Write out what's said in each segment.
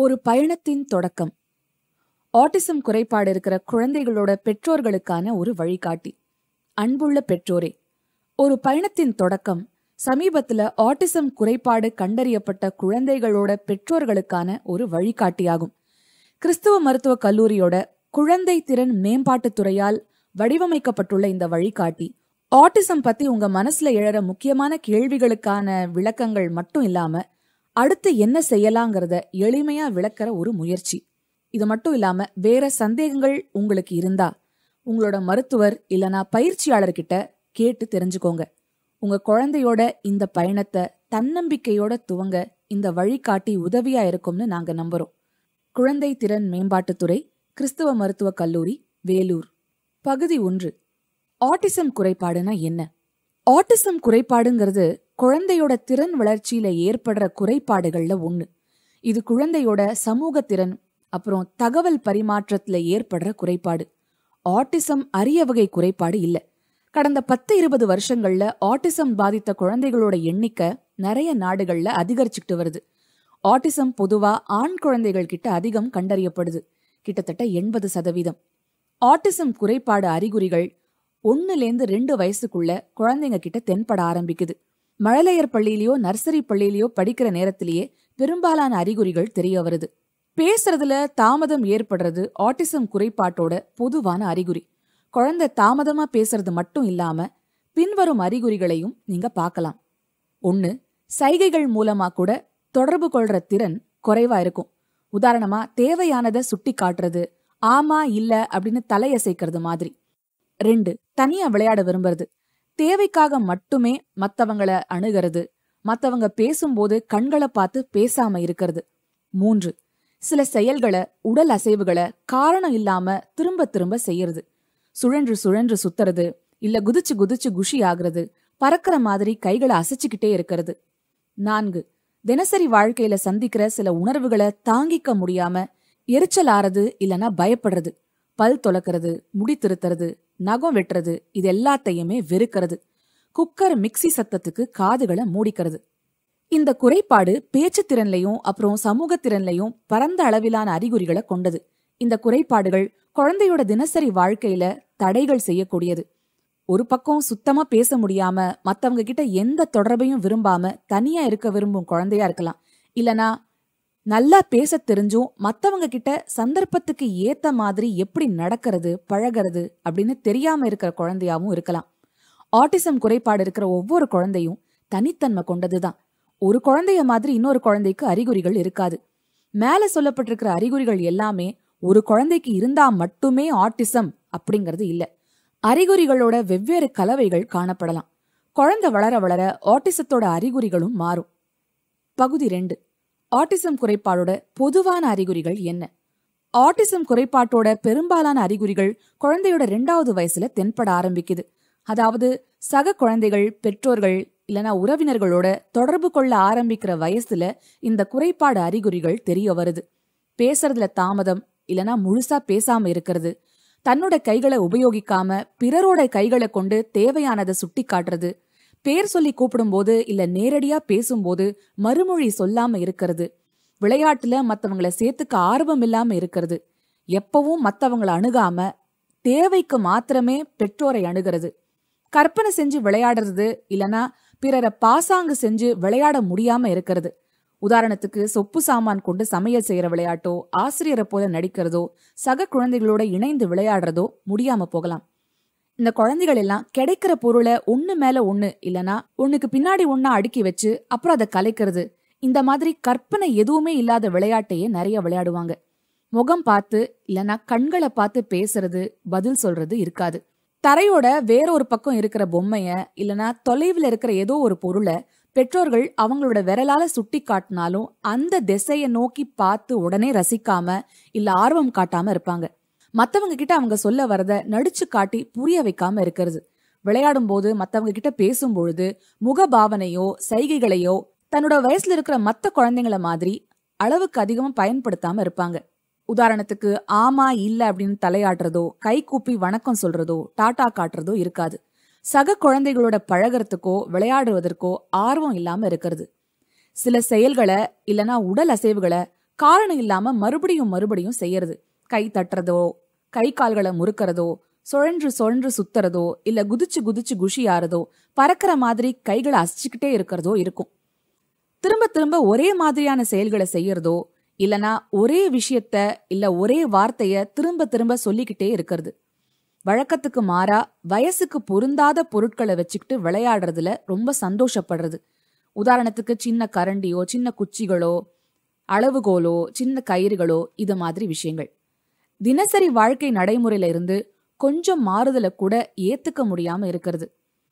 ஒரு பயணத்தின் தொடக்கம் ஆட்டிசம் குறைபாடு இருக்கிற குழந்தைகளோட பெற்றோர்களுக்கான ஒரு வழிகாட்டி அன்புள்ள பெற்றோரே ஒரு பயணத்தின் தொடக்கம் சமீபத்துல ஆட்டிசம் குறைபாடு கண்டறியப்பட்ட குழந்தைகளோட பெற்றோர்களுக்கான ஒரு வழிகாட்டியாகும் கிறிஸ்துவ மருத்துவ கல்லூரியோட குழந்தை திறன் மேம்பாட்டுத் துறையால் வடிவமைக்கப்பட்டுள்ள இந்த வழிகாட்டி ஆட்டிசம் பத்தி உங்க மனசுல எழற முக்கியமான கேள்விகளுக்கான விளக்கங்கள் மட்டும் இல்லாம அடுத்து என்ன செய்யலாங்கிறத எளிமையா விளக்குற ஒரு முயற்சி இது மட்டும் இல்லாம வேற சந்தேகங்கள் உங்களுக்கு இருந்தா உங்களோட மருத்துவர் இல்லனா பயிற்சியாளர்கிட்ட கேட்டு தெரிஞ்சுக்கோங்க உங்க குழந்தையோட இந்த பயணத்தை தன்னம்பிக்கையோட துவங்க இந்த வழிகாட்டி உதவியா இருக்கும்னு நாங்க நம்புறோம் குழந்தை திறன் மேம்பாட்டுத்துறை கிறிஸ்துவ மருத்துவ கல்லூரி வேலூர் பகுதி ஒன்று ஆட்டிசம் குறைபாடுனா என்ன ஆட்டிசம் குறைபாடுங்கிறது குழந்தையோட திறன் வளர்ச்சியில ஏற்படுற குறைபாடுகள்ல ஒண்ணு இது குழந்தையோட சமூக திறன் அப்புறம் தகவல் பரிமாற்றத்துல ஏற்படுற குறைபாடு ஆட்டிசம் அரிய வகை குறைபாடு இல்ல கடந்த பத்து இருபது வருஷங்கள்ல ஆட்டிசம் பாதித்த குழந்தைகளோட எண்ணிக்கை நிறைய நாடுகள்ல அதிகரிச்சுக்கிட்டு வருது ஆட்டிசம் பொதுவா ஆண் குழந்தைகள் கிட்ட அதிகம் கண்டறியப்படுது கிட்டத்தட்ட எண்பது சதவீதம் ஆட்டிசம் குறைபாடு அறிகுறிகள் ஒன்னுலேருந்து ரெண்டு வயசுக்குள்ள குழந்தைங்க கிட்ட தென்பட ஆரம்பிக்குது மழலையர் பள்ளியிலயோ நர்சரி பள்ளியிலயோ படிக்கிற நேரத்திலேயே பெரும்பாலான அறிகுறிகள் தெரிய வருது பேசுறதுல தாமதம் ஏற்படுறது ஆட்டிசம் குறைபாட்டோட பொதுவான அறிகுறி குழந்தை தாமதமா பேசுறது மட்டும் இல்லாம பின்வரும் அறிகுறிகளையும் நீங்க பார்க்கலாம் ஒன்னு சைகைகள் மூலமா கூட தொடர்பு கொள்ற திறன் குறைவா இருக்கும் உதாரணமா தேவையானதை சுட்டி காட்டுறது ஆமா இல்ல அப்படின்னு தலையசைக்கிறது மாதிரி ரெண்டு தனியா விளையாட விரும்புறது தேவைக்காக மட்டுமே மத்தவங்கள அணுகிறது மத்தவங்க பேசும்போது கண்களை பார்த்து பேசாம இருக்கிறது மூன்று சில செயல்களை உடல் அசைவுகளை காரணம் இல்லாம திரும்ப திரும்ப செய்யறது சுழன்று சுழன்று சுத்துறது இல்ல குதிச்சு குதிச்சு குஷி ஆகுறது பறக்கிற மாதிரி கைகளை அசைச்சுக்கிட்டே இருக்கிறது நான்கு தினசரி வாழ்க்கையில சந்திக்கிற சில உணர்வுகளை தாங்கிக்க முடியாம எரிச்சல் ஆறது இல்லனா பயப்படுறது பல் துலக்கிறது முடி திருத்துறது நகம் வெட்டுறது இது எல்லாத்தையுமே வெறுக்கிறது குக்கர் மிக்சி சத்தத்துக்கு காதுகளை மூடிக்கிறது இந்த குறைபாடு பேச்சு திறன்லையும் அப்புறம் சமூக திறன்லையும் பரந்த அளவிலான அறிகுறிகளை கொண்டது இந்த குறைபாடுகள் குழந்தையோட தினசரி வாழ்க்கையில தடைகள் செய்யக்கூடியது ஒரு பக்கம் சுத்தமா பேச முடியாம மத்தவங்க கிட்ட எந்த தொடர்பையும் விரும்பாம தனியா இருக்க விரும்பும் குழந்தையா இருக்கலாம் இல்லனா நல்லா பேச தெரிஞ்சும் மத்தவங்க கிட்ட சந்தர்ப்பத்துக்கு ஏத்த மாதிரி எப்படி நடக்கிறது பழகிறது அப்படின்னு தெரியாம இருக்கிற குழந்தையாவும் இருக்கலாம் ஆட்டிசம் குறைபாடு இருக்கிற ஒவ்வொரு குழந்தையும் தனித்தன்மை கொண்டதுதான் ஒரு குழந்தைய மாதிரி இன்னொரு குழந்தைக்கு அறிகுறிகள் இருக்காது மேல சொல்லப்பட்டிருக்கிற அறிகுறிகள் எல்லாமே ஒரு குழந்தைக்கு இருந்தா மட்டுமே ஆட்டிசம் அப்படிங்கிறது இல்ல அறிகுறிகளோட வெவ்வேறு கலவைகள் காணப்படலாம் குழந்தை வளர வளர ஆட்டிசத்தோட அறிகுறிகளும் மாறும் பகுதி ரெண்டு ஆட்டிசம் குறைபாடோட பொதுவான அறிகுறிகள் என்ன ஆட்டிசம் குறைபாட்டோட பெரும்பாலான அறிகுறிகள் குழந்தையோட ரெண்டாவது வயசுல தென்பட ஆரம்பிக்குது அதாவது சக குழந்தைகள் பெற்றோர்கள் இல்லனா உறவினர்களோட தொடர்பு கொள்ள ஆரம்பிக்கிற வயசுல இந்த குறைபாடு அறிகுறிகள் தெரிய வருது பேசுறதுல தாமதம் இல்லனா முழுசா பேசாம இருக்கிறது தன்னோட கைகளை உபயோகிக்காம பிறரோட கைகளை கொண்டு தேவையானதை சுட்டி காட்டுறது பேர் சொல்லி கூப்பிடும்போது இல்ல நேரடியா பேசும்போது மறுமொழி சொல்லாம இருக்கிறது விளையாட்டுல மத்தவங்கள சேர்த்துக்க ஆர்வம் இல்லாம இருக்கிறது எப்பவும் மத்தவங்கள அணுகாம தேவைக்கு மாத்திரமே பெற்றோரை அணுகிறது கற்பனை செஞ்சு விளையாடுறது இல்லனா பிறரை பாசாங்கு செஞ்சு விளையாட முடியாம இருக்கிறது உதாரணத்துக்கு சொப்பு சாமான் கொண்டு சமையல் செய்யற விளையாட்டோ ஆசிரியரை போல நடிக்கிறதோ சக குழந்தைகளோட இணைந்து விளையாடுறதோ முடியாம போகலாம் இந்த குழந்தைகள் எல்லாம் கிடைக்கிற பொருளை ஒண்ணு மேல ஒண்ணு இல்லனா ஒண்ணுக்கு பின்னாடி ஒண்ணா அடுக்கி வச்சு அப்புறம் அதை கலைக்கிறது இந்த மாதிரி கற்பனை எதுவுமே இல்லாத விளையாட்டையே நிறைய விளையாடுவாங்க முகம் பார்த்து இல்லனா கண்களை பார்த்து பேசுறது பதில் சொல்றது இருக்காது தரையோட வேற ஒரு பக்கம் இருக்கிற பொம்மைய இல்லனா தொலைவில் இருக்கிற ஏதோ ஒரு பொருளை பெற்றோர்கள் அவங்களோட விரலால சுட்டி காட்டினாலும் அந்த திசையை நோக்கி பார்த்து உடனே ரசிக்காம இல்ல ஆர்வம் காட்டாம இருப்பாங்க மத்தவங்க கிட்ட அவங்க சொல்ல வரத நடிச்சு காட்டி புரிய வைக்காம இருக்கிறது விளையாடும் போது மத்தவங்க கிட்ட பேசும் பொழுது முக பாவனையோ சைகைகளையோ தன்னோட வயசுல இருக்கிற மத்த குழந்தைங்கள மாதிரி அளவுக்கு அதிகமா பயன்படுத்தாம இருப்பாங்க உதாரணத்துக்கு ஆமா இல்ல அப்படின்னு தலையாடுறதோ கை கூப்பி வணக்கம் சொல்றதோ டாட்டா காட்டுறதோ இருக்காது சக குழந்தைகளோட பழகிறதுக்கோ விளையாடுவதற்கோ ஆர்வம் இல்லாம இருக்கிறது சில செயல்களை இல்லனா உடல் அசைவுகளை காரணம் இல்லாம மறுபடியும் மறுபடியும் செய்யறது கை தட்டுறதோ கை கால்களை முறுக்கறதோ சுழன்று சுழன்று சுத்துறதோ இல்ல குதிச்சு குதிச்சு குஷி ஆறதோ பறக்கிற மாதிரி கைகளை அசிச்சுக்கிட்டே இருக்கிறதோ இருக்கும் திரும்ப திரும்ப ஒரே மாதிரியான செயல்களை செய்யறதோ இல்லனா ஒரே விஷயத்த இல்ல ஒரே வார்த்தைய திரும்ப திரும்ப சொல்லிக்கிட்டே இருக்கிறது வழக்கத்துக்கு மாறா வயசுக்கு பொருந்தாத பொருட்களை வச்சுக்கிட்டு விளையாடுறதுல ரொம்ப சந்தோஷப்படுறது உதாரணத்துக்கு சின்ன கரண்டியோ சின்ன குச்சிகளோ அளவுகோலோ சின்ன கயிறுகளோ இது மாதிரி விஷயங்கள் தினசரி வாழ்க்கை நடைமுறையில இருந்து கொஞ்சம் மாறுதலை கூட ஏத்துக்க முடியாம இருக்கிறது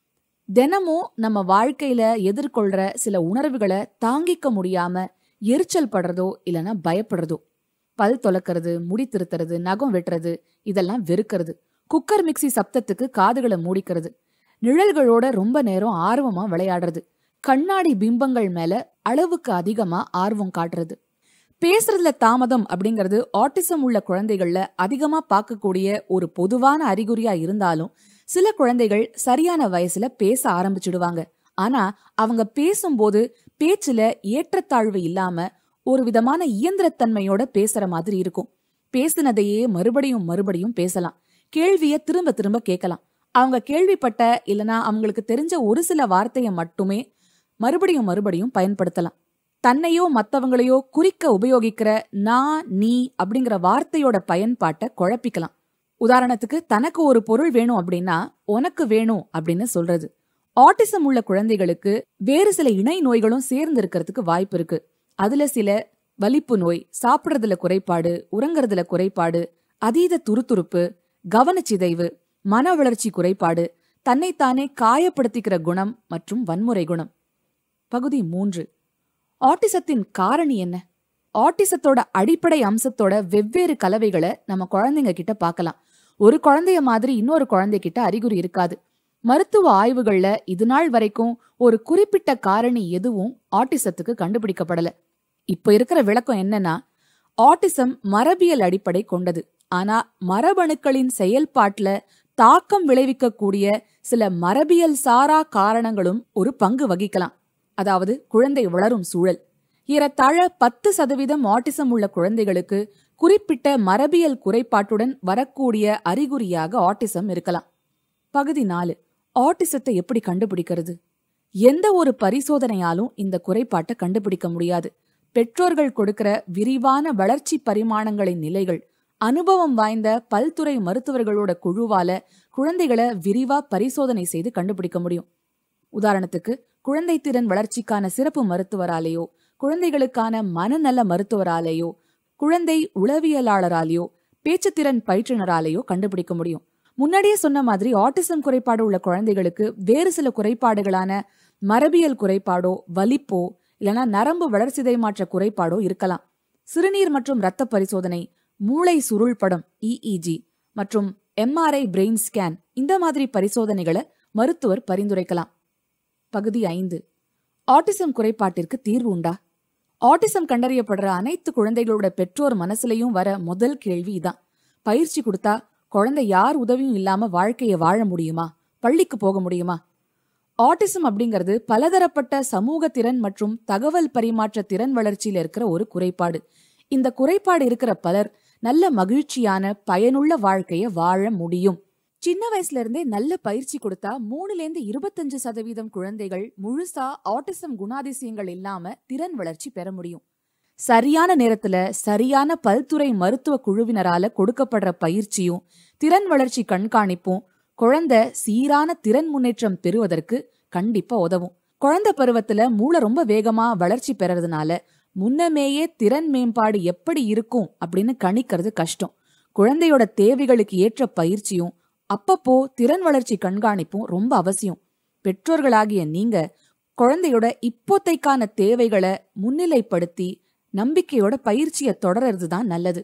தினமும் நம்ம வாழ்க்கையில எதிர்கொள்ற சில உணர்வுகளை தாங்கிக்க முடியாம எரிச்சல் படுறதோ இல்லனா பயப்படுறதோ பல் தொலக்கிறது முடி திருத்துறது நகம் வெட்டுறது இதெல்லாம் வெறுக்கிறது குக்கர் மிக்ஸி சப்தத்துக்கு காதுகளை மூடிக்கிறது நிழல்களோட ரொம்ப நேரம் ஆர்வமா விளையாடுறது கண்ணாடி பிம்பங்கள் மேல அளவுக்கு அதிகமா ஆர்வம் காட்டுறது பேசுறதுல தாமதம் அப்படிங்கிறது ஆட்டிசம் உள்ள குழந்தைகள்ல அதிகமா பார்க்கக்கூடிய ஒரு பொதுவான அறிகுறியா இருந்தாலும் சில குழந்தைகள் சரியான வயசுல பேச ஆரம்பிச்சிடுவாங்க ஆனா அவங்க பேசும்போது பேச்சுல ஏற்றத்தாழ்வு இல்லாம ஒரு விதமான இயந்திரத்தன்மையோட பேசுற மாதிரி இருக்கும் பேசினதையே மறுபடியும் மறுபடியும் பேசலாம் கேள்விய திரும்ப திரும்ப கேட்கலாம் அவங்க கேள்விப்பட்ட இல்லனா அவங்களுக்கு தெரிஞ்ச ஒரு சில வார்த்தையை மட்டுமே மறுபடியும் மறுபடியும் பயன்படுத்தலாம் தன்னையோ மத்தவங்களையோ குறிக்க உபயோகிக்கிற நான் நீ அப்படிங்கிற வார்த்தையோட பயன்பாட்டை குழப்பிக்கலாம் உதாரணத்துக்கு தனக்கு ஒரு பொருள் வேணும் அப்படின்னா உனக்கு வேணும் அப்படின்னு சொல்றது ஆட்டிசம் உள்ள குழந்தைகளுக்கு வேறு சில இணை நோய்களும் சேர்ந்து இருக்கிறதுக்கு வாய்ப்பு இருக்கு அதுல சில வலிப்பு நோய் சாப்பிடுறதுல குறைபாடு உறங்குறதுல குறைபாடு அதீத துருதுருப்பு கவனச்சிதைவு மன வளர்ச்சி குறைபாடு தன்னைத்தானே காயப்படுத்திக்கிற குணம் மற்றும் வன்முறை குணம் பகுதி மூன்று ஆட்டிசத்தின் காரணி என்ன ஆட்டிசத்தோட அடிப்படை அம்சத்தோட வெவ்வேறு கலவைகளை நம்ம குழந்தைங்க கிட்ட பார்க்கலாம் ஒரு குழந்தைய மாதிரி இன்னொரு குழந்தைகிட்ட அறிகுறி இருக்காது மருத்துவ ஆய்வுகள்ல இது நாள் வரைக்கும் ஒரு குறிப்பிட்ட காரணி எதுவும் ஆட்டிசத்துக்கு கண்டுபிடிக்கப்படல இப்ப இருக்கிற விளக்கம் என்னன்னா ஆட்டிசம் மரபியல் அடிப்படை கொண்டது ஆனா மரபணுக்களின் செயல்பாட்டுல தாக்கம் விளைவிக்கக்கூடிய சில மரபியல் சாரா காரணங்களும் ஒரு பங்கு வகிக்கலாம் அதாவது குழந்தை வளரும் சூழல் ஏறத்தாழ பத்து சதவீதம் ஆட்டிசம் உள்ள குழந்தைகளுக்கு குறிப்பிட்ட மரபியல் குறைபாட்டுடன் வரக்கூடிய அறிகுறியாக ஆட்டிசம் இருக்கலாம் பகுதி நாலு ஆட்டிசத்தை எப்படி கண்டுபிடிக்கிறது எந்த ஒரு பரிசோதனையாலும் இந்த குறைபாட்டை கண்டுபிடிக்க முடியாது பெற்றோர்கள் கொடுக்கிற விரிவான வளர்ச்சி பரிமாணங்களின் நிலைகள் அனுபவம் வாய்ந்த பல்துறை மருத்துவர்களோட குழுவால குழந்தைகளை விரிவா பரிசோதனை செய்து கண்டுபிடிக்க முடியும் உதாரணத்துக்கு குழந்தை திறன் வளர்ச்சிக்கான சிறப்பு மருத்துவராலேயோ குழந்தைகளுக்கான மனநல மருத்துவராலேயோ குழந்தை உளவியலாளராலேயோ பேச்சுத்திறன் பயிற்றுனராலேயோ கண்டுபிடிக்க முடியும் முன்னாடியே சொன்ன மாதிரி ஆட்டிசம் குறைபாடு உள்ள குழந்தைகளுக்கு வேறு சில குறைபாடுகளான மரபியல் குறைபாடோ வலிப்போ இல்லனா நரம்பு வளர்சிதை மாற்ற குறைபாடோ இருக்கலாம் சிறுநீர் மற்றும் இரத்த பரிசோதனை மூளை சுருள் படம் இஇஜி மற்றும் எம்ஆர்ஐ பிரெயின் ஸ்கேன் இந்த மாதிரி பரிசோதனைகளை மருத்துவர் பரிந்துரைக்கலாம் பகுதி ஐந்து ஆட்டிசம் குறைபாட்டிற்கு தீர்வு உண்டா ஆட்டிசம் கண்டறியப்படுற அனைத்து குழந்தைகளோட பெற்றோர் மனசுலயும் வர முதல் கேள்வி இதான் பயிற்சி கொடுத்தா குழந்தை யார் உதவியும் இல்லாம வாழ்க்கைய வாழ முடியுமா பள்ளிக்கு போக முடியுமா ஆட்டிசம் அப்படிங்கிறது பலதரப்பட்ட சமூக திறன் மற்றும் தகவல் பரிமாற்ற திறன் வளர்ச்சியில இருக்கிற ஒரு குறைபாடு இந்த குறைபாடு இருக்கிற பலர் நல்ல மகிழ்ச்சியான பயனுள்ள வாழ்க்கைய வாழ முடியும் சின்ன வயசுல இருந்தே நல்ல பயிற்சி கொடுத்தா மூணுல இருந்து இருபத்தஞ்சு சதவீதம் குழந்தைகள் முழுசா ஆட்டிசம் குணாதிசயங்கள் இல்லாம திறன் வளர்ச்சி பெற முடியும் சரியான நேரத்துல சரியான பல்துறை மருத்துவ குழுவினரால கொடுக்கப்படுற பயிற்சியும் திறன் வளர்ச்சி கண்காணிப்பும் குழந்தை சீரான திறன் முன்னேற்றம் பெறுவதற்கு கண்டிப்பா உதவும் குழந்தை பருவத்துல மூளை ரொம்ப வேகமா வளர்ச்சி பெறறதுனால முன்னமேயே திறன் மேம்பாடு எப்படி இருக்கும் அப்படின்னு கணிக்கிறது கஷ்டம் குழந்தையோட தேவைகளுக்கு ஏற்ற பயிற்சியும் அப்பப்போ திறன் வளர்ச்சி கண்காணிப்பும் ரொம்ப அவசியம் பெற்றோர்களாகிய நீங்க குழந்தையோட இப்போத்தைக்கான தேவைகளை முன்னிலைப்படுத்தி நம்பிக்கையோட பயிற்சியை தொடர்றது தான் நல்லது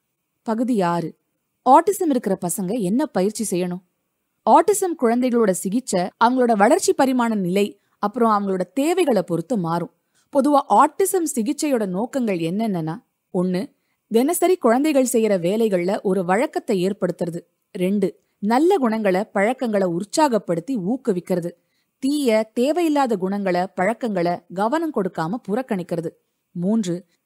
பகுதி ஆறு ஆட்டிசம் இருக்கிற பசங்க என்ன பயிற்சி செய்யணும் ஆட்டிசம் குழந்தைகளோட சிகிச்சை அவங்களோட வளர்ச்சி பரிமாண நிலை அப்புறம் அவங்களோட தேவைகளை பொறுத்து மாறும் பொதுவா ஆட்டிசம் சிகிச்சையோட நோக்கங்கள் என்னென்னன்னா ஒண்ணு தினசரி குழந்தைகள் செய்யற வேலைகள்ல ஒரு வழக்கத்தை ஏற்படுத்துறது ரெண்டு நல்ல குணங்களை பழக்கங்களை உற்சாகப்படுத்தி ஊக்குவிக்கிறது தீய தேவையில்லாத குணங்களை பழக்கங்களை கவனம் கொடுக்காம புறக்கணிக்கிறது மூன்று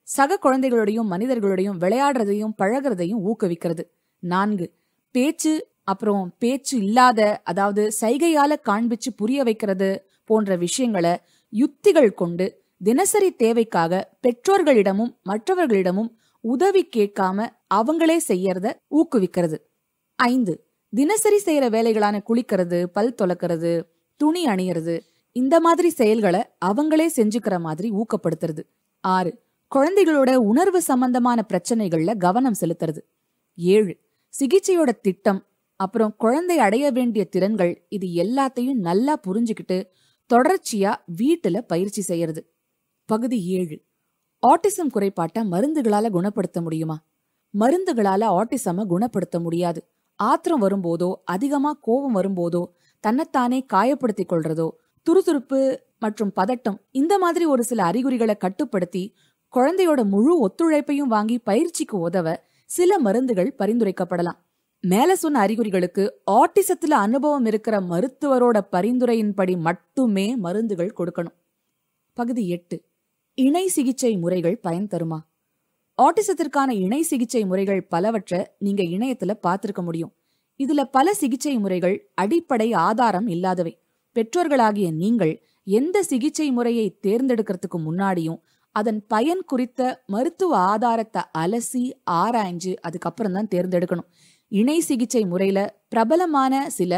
சக குழந்தைகளோடையும் மனிதர்களோடையும் விளையாடுறதையும் பழகுறதையும் ஊக்குவிக்கிறது நான்கு பேச்சு அப்புறம் பேச்சு இல்லாத அதாவது சைகையால காண்பிச்சு புரிய வைக்கிறது போன்ற விஷயங்களை யுத்திகள் கொண்டு தினசரி தேவைக்காக பெற்றோர்களிடமும் மற்றவர்களிடமும் உதவி கேட்காம அவங்களே செய்யறத ஊக்குவிக்கிறது ஐந்து தினசரி செய்யற வேலைகளான குளிக்கிறது பல் துலக்கிறது துணி அணியறது இந்த மாதிரி செயல்களை அவங்களே செஞ்சுக்கிற மாதிரி ஊக்கப்படுத்துறது ஆறு குழந்தைகளோட உணர்வு சம்பந்தமான பிரச்சனைகள்ல கவனம் செலுத்துறது ஏழு சிகிச்சையோட திட்டம் அப்புறம் குழந்தை அடைய வேண்டிய திறன்கள் இது எல்லாத்தையும் நல்லா புரிஞ்சுக்கிட்டு தொடர்ச்சியா வீட்டுல பயிற்சி செய்யறது பகுதி ஏழு ஆட்டிசம் குறைபாட்டை மருந்துகளால குணப்படுத்த முடியுமா மருந்துகளால ஆட்டிசம குணப்படுத்த முடியாது ஆத்திரம் வரும்போதோ அதிகமா கோபம் வரும்போதோ தன்னைத்தானே காயப்படுத்திக் கொள்றதோ துருதுருப்பு மற்றும் பதட்டம் இந்த மாதிரி ஒரு சில அறிகுறிகளை கட்டுப்படுத்தி குழந்தையோட முழு ஒத்துழைப்பையும் வாங்கி பயிற்சிக்கு உதவ சில மருந்துகள் பரிந்துரைக்கப்படலாம் மேல சொன்ன அறிகுறிகளுக்கு ஆட்டிசத்துல அனுபவம் இருக்கிற மருத்துவரோட பரிந்துரையின்படி மட்டுமே மருந்துகள் கொடுக்கணும் பகுதி எட்டு இணை சிகிச்சை முறைகள் பயன் தருமா ஆட்டிசத்திற்கான இணை சிகிச்சை முறைகள் பலவற்றை நீங்க இணையத்துல பார்த்திருக்க முடியும் இதுல பல சிகிச்சை முறைகள் அடிப்படை ஆதாரம் இல்லாதவை பெற்றோர்களாகிய நீங்கள் எந்த சிகிச்சை முறையை தேர்ந்தெடுக்கிறதுக்கு முன்னாடியும் அதன் பயன் குறித்த மருத்துவ ஆதாரத்தை அலசி ஆராய்ஞ்சு அதுக்கப்புறம் தான் தேர்ந்தெடுக்கணும் இணை சிகிச்சை முறையில பிரபலமான சில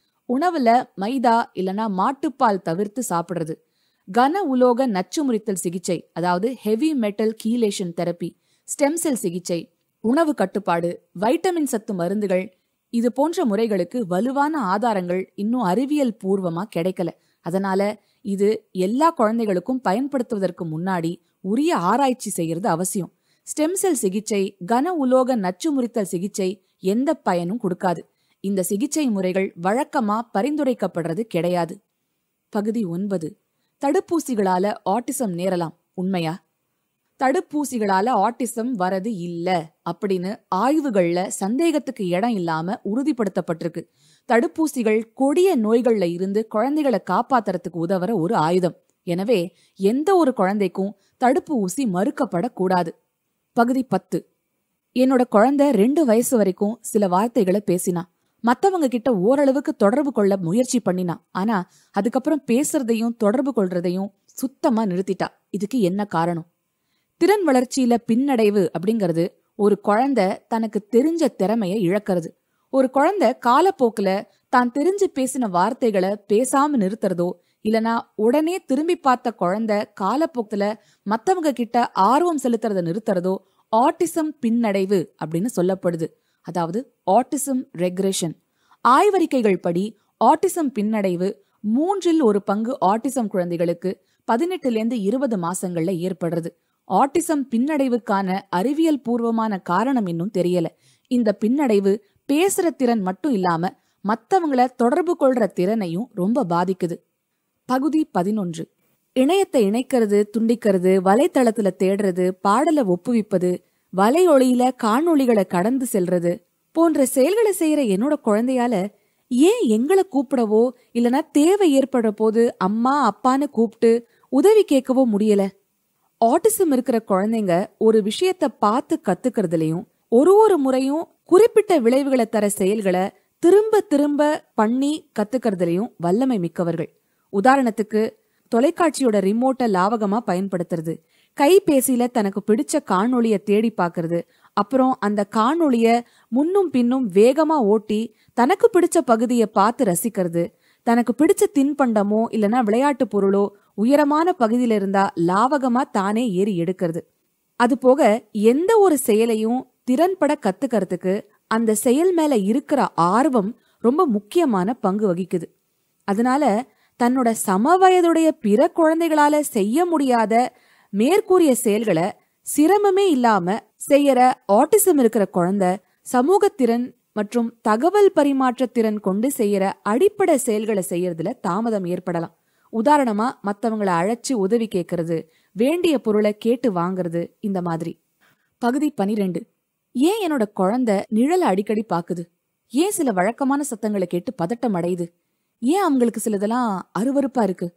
உணவுல மைதா இல்லனா மாட்டுப்பால் தவிர்த்து சாப்பிடுறது கன உலோக நச்சு முறித்தல் சிகிச்சை அதாவது heavy metal chelation therapy stem cell சிகிச்சை உணவு கட்டுப்பாடு வைட்டமின் சத்து மருந்துகள் இது போன்ற முறைகளுக்கு வலுவான ஆதாரங்கள் இன்னும் அறிவியல் பூர்வமா கிடைக்கல அதனால இது எல்லா குழந்தைகளுக்கும் பயன்படுத்துவதற்கு முன்னாடி உரிய ஆராய்ச்சி செய்யறது அவசியம் ஸ்டெம் செல் சிகிச்சை கன உலோக நச்சு முறித்தல் சிகிச்சை எந்த பயனும் கொடுக்காது இந்த சிகிச்சை முறைகள் வழக்கமா பரிந்துரைக்கப்படுறது கிடையாது பகுதி ஒன்பது தடுப்பூசிகளால ஆட்டிசம் நேரலாம் உண்மையா தடுப்பூசிகளால ஆட்டிசம் வரது இல்ல அப்படின்னு ஆய்வுகள்ல சந்தேகத்துக்கு இடம் இல்லாம உறுதிப்படுத்தப்பட்டிருக்கு தடுப்பூசிகள் கொடிய நோய்கள்ல இருந்து குழந்தைகளை காப்பாத்துறதுக்கு உதவுற ஒரு ஆயுதம் எனவே எந்த ஒரு குழந்தைக்கும் தடுப்பு ஊசி மறுக்கப்படக்கூடாது பகுதி பத்து என்னோட குழந்தை ரெண்டு வயசு வரைக்கும் சில வார்த்தைகளை பேசினா மத்தவங்க கிட்ட ஓரளவுக்கு தொடர்பு கொள்ள முயற்சி பண்ணினா ஆனா அதுக்கப்புறம் பேசுறதையும் தொடர்பு கொள்றதையும் சுத்தமா நிறுத்திட்டா இதுக்கு என்ன காரணம் திறன் வளர்ச்சியில பின்னடைவு அப்படிங்கிறது ஒரு குழந்தை தனக்கு தெரிஞ்ச திறமைய இழக்கிறது ஒரு குழந்தை காலப்போக்குல தான் தெரிஞ்சு பேசின வார்த்தைகளை பேசாம நிறுத்துறதோ இல்லனா உடனே திரும்பி பார்த்த குழந்தை காலப்போக்குல மத்தவங்க கிட்ட ஆர்வம் செலுத்துறத நிறுத்துறதோ ஆட்டிசம் பின்னடைவு அப்படின்னு சொல்லப்படுது அதாவது ஆட்டிசம் ரெக்ரெஷன் ஆய்வறிக்கைகள் படி ஆட்டிசம் பின்னடைவு மூன்றில் ஒரு பங்கு ஆட்டிசம் குழந்தைகளுக்கு பதினெட்டுல இருந்து இருபது மாசங்கள்ல ஏற்படுறது ஆட்டிசம் பின்னடைவுக்கான அறிவியல் பூர்வமான காரணம் இன்னும் தெரியல இந்த பின்னடைவு பேசுற திறன் மட்டும் இல்லாம மத்தவங்கள தொடர்பு கொள்ற திறனையும் ரொம்ப பாதிக்குது பகுதி பதினொன்று இணையத்தை இணைக்கிறது துண்டிக்கிறது வலைத்தளத்துல தேடுறது பாடலை ஒப்புவிப்பது வலை ஒளியில காணொளிகளை கடந்து செல்றது போன்ற செயல்களை செய்யற என்னோட குழந்தையால ஏன் எங்களை கூப்பிடவோ இல்லனா தேவை ஏற்படுற போது அம்மா அப்பான்னு கூப்பிட்டு உதவி கேட்கவோ முடியல ஆட்டிசம் இருக்கிற குழந்தைங்க ஒரு விஷயத்த பார்த்து கத்துக்கிறதுலயும் ஒரு ஒரு முறையும் குறிப்பிட்ட விளைவுகளை தர செயல்களை திரும்ப திரும்ப பண்ணி கத்துக்கிறதுலயும் வல்லமை மிக்கவர்கள் உதாரணத்துக்கு தொலைக்காட்சியோட ரிமோட்டை லாவகமா பயன்படுத்துறது கைபேசியில தனக்கு பிடிச்ச காணொளிய தேடி பார்க்கறது அப்புறம் அந்த காணொளிய முன்னும் பின்னும் வேகமா ஓட்டி தனக்கு பிடிச்ச பகுதியை பார்த்து ரசிக்கிறது தனக்கு பிடிச்ச தின்பண்டமோ இல்லனா விளையாட்டு பொருளோ உயரமான பகுதியில இருந்தா லாவகமா தானே ஏறி எடுக்கிறது அது போக எந்த ஒரு செயலையும் திறன்பட கத்துக்கிறதுக்கு அந்த செயல் மேல இருக்கிற ஆர்வம் ரொம்ப முக்கியமான பங்கு வகிக்குது அதனால தன்னோட சமவயதுடைய பிற குழந்தைகளால செய்ய முடியாத மேற்கூறிய செயல்களை சிரமமே இல்லாம செய்யற ஆட்டிசம் இருக்கிற குழந்தை சமூகத்திறன் மற்றும் தகவல் பரிமாற்ற திறன் கொண்டு செய்யற அடிப்படை செயல்களை செய்யறதுல தாமதம் ஏற்படலாம் உதாரணமா மத்தவங்கள அழைச்சு உதவி கேட்கறது வேண்டிய பொருளை கேட்டு வாங்குறது இந்த மாதிரி பகுதி பனிரெண்டு ஏன் என்னோட குழந்தை நிழலை அடிக்கடி பாக்குது ஏன் சில வழக்கமான சத்தங்களை கேட்டு பதட்டம் அடையுது ஏன் அவங்களுக்கு சிலதெல்லாம் அருவருப்பா இருக்கு